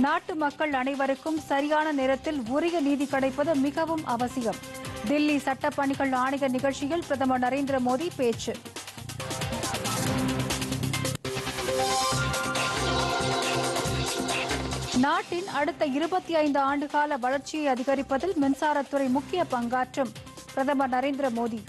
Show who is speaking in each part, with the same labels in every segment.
Speaker 1: நாட்டு மக்கள் அனைவருக்கும் சரியான நேரத்தில் உரிய நீதி கிடைப்பது மிகவும் அவசியம் தில்லி சட்டப்பணிகள் ஆணைய நிகழ்ச்சியில் பிரதமர் நரேந்திர மோடி பேச்சு நாட்டின் அடுத்த இருபத்தி ஐந்து ஆண்டுகால வளர்ச்சியை அதிகரிப்பதில் மின்சாரத்துறை முக்கிய பங்காற்றும் பிரதமர் நரேந்திர மோடி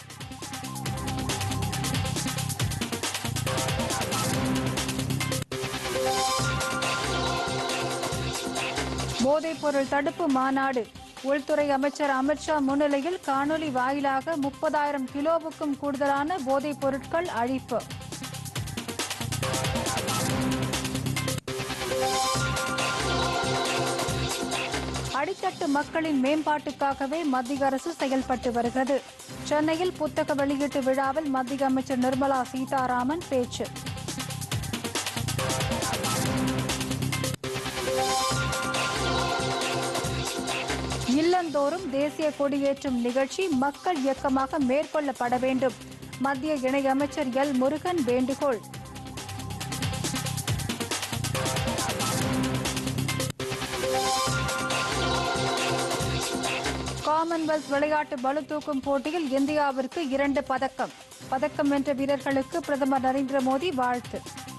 Speaker 1: போதைப்பொருள் தடுப்பு மாநாடு உள்துறை அமைச்சர் அமித்ஷா முன்னிலையில் காணொலி வாயிலாக முப்பதாயிரம் கிலோவுக்கும் கூடுதலான போதைப் பொருட்கள் அழிப்பு அடித்தட்டு மக்களின் மேம்பாட்டுக்காகவே மத்திய அரசு செயல்பட்டு வருகிறது சென்னையில் புத்தக வெளியீட்டு விழாவில் மத்திய அமைச்சர் நிர்மலா சீதாராமன் பேச்சு இல்லந்தோறும் தேசிய கொடியேற்றும் நிகழ்ச்சி மக்கள் இயக்கமாக மேற்கொள்ளப்பட வேண்டும் மத்திய இணையமைச்சர் எல் முருகன் வேண்டுகோள் காமன்வெல்த் விளையாட்டு பளுதூக்கும் போட்டியில் இந்தியாவிற்கு இரண்டு பதக்கம் பதக்கம் வென்ற வீரர்களுக்கு பிரதமர் நரேந்திர மோடி வாழ்த்து